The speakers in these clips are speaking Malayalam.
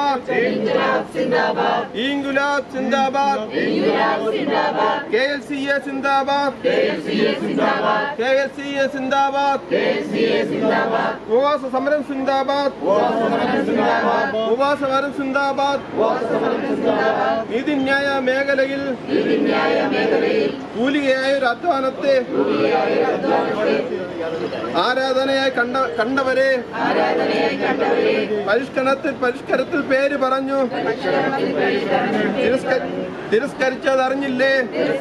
സിന്ദാബാദ് ഇൻകുലാബ് സിന്ദാബാദ് കെ എൽ സി എ സിന്ദാബാദ് കെ എൽ സി എ സിന്ദാബാദ് ഉപവാസ സമരം സിന്ദാബാദ് ഉപവാസ സമരം സിന്ദാബാദ് നീതിന്യായ മേഖലയിൽ കൂലികയായ ഒരു അധ്വാനത്തെ ആരാധനയായി കണ്ട കണ്ടവരെ പരിഷ്കരണത്തിൽ പരിഷ്കരത്തിൽ പേര് പറഞ്ഞു തിരസ്ക- തിരസ്കരിച്ചതറിഞ്ഞില്ലേ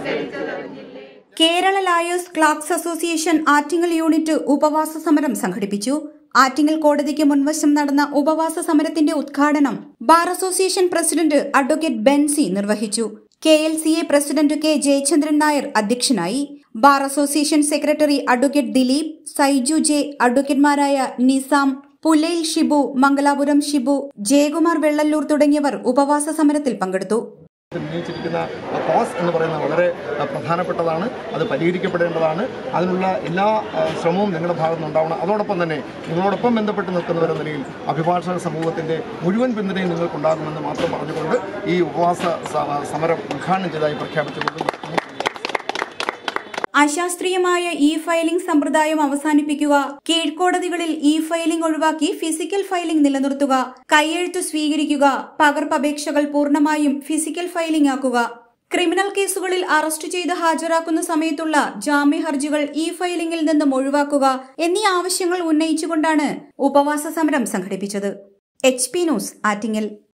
Kerala lawyers clerks association Attingal unit ഉപവാസ സമരം സംഘടിപ്പിച്ചു ആറ്റിങ്ങൽ കോടതിക്ക് മുൻവശം നടന്ന ഉപവാസ സമരത്തിന്റെ ഉദ്ഘാടനം bar association president advocate Benzy നിർവഹിച്ചു K L C A president K Jayachandran Nair അധ്യക്ഷനായി bar association secretary advocate Dileep Saiju J അഡ്വക്കേറ്റ്മാരായ നിസാം പുലയിൽ ഷിബു മംഗലാപുരം ഷിബു ജയകുമാർ വെള്ളല്ലൂർ തുടങ്ങിയവർ ഉപവാസ സമരത്തിൽ പങ്കെടുത്തു ഉന്നയിച്ചിരിക്കുന്ന കോസ് എന്ന് പറയുന്നത് വളരെ ആ, പ്രധാനപ്പെട്ടതാണ് അത് പരിഹരിക്കപ്പെടേണ്ടതാണ് അതിനുള്ള എല്ലാ ആ, ശ്രമവും നിങ്ങളുടെ ഭാഗത്ത് നിന്നുണ്ടാവണം അതോടൊപ്പം തന്നെ നിങ്ങളോടൊപ്പം ബന്ധപ്പെട്ട് നിൽക്കുന്നവരെന്ന നിലയിൽ അഭിഭാഷക സമൂഹത്തിൻ്റെ മുഴുവൻ പിന്തുണയും നിങ്ങൾക്കുണ്ടാകുമെന്ന് മാത്രം പറഞ്ഞുകൊണ്ട് ഈ ഉപവാസ സ- സമരം ഉദ്ഘാടനം ചെയ്തതായി പ്രഖ്യാപിച്ചുകൊണ്ട് അശാസ്ത്രീയമായ ഇ ഫയലിംഗ് സമ്പ്രദായം അവസാനിപ്പിക്കുക കീഴ്ക്കോടതികളിൽ ഇ ഫയലിംഗ് ഒഴിവാക്കി ഫിസിക്കൽ ഫയലിംഗ് നിലനിർത്തുക കൈയെഴുത്ത് സ്വീകരിക്കുക പകർപ്പപേക്ഷകൾ പൂർണ്ണമായും ഫിസിക്കൽ ഫയലിംഗ് ആക്കുക ക്രിമിനൽ കേസുകളിൽ അറസ്റ്റ് ചെയ്ത് ഹാജരാക്കുന്ന സമയത്തുള്ള ജാമ്യ ഹർജികൾ ഇ ഫയലിംഗിൽ നിന്നും ഒഴിവാക്കുക എന്നീ ആവശ്യങ്ങൾ ഉന്നയിച്ചുകൊണ്ടാണ് ഉപവാസ സമരം സംഘടിപ്പിച്ചത് എച്ച് പി ന്യൂസ് ആറ്റിങ്ങൽ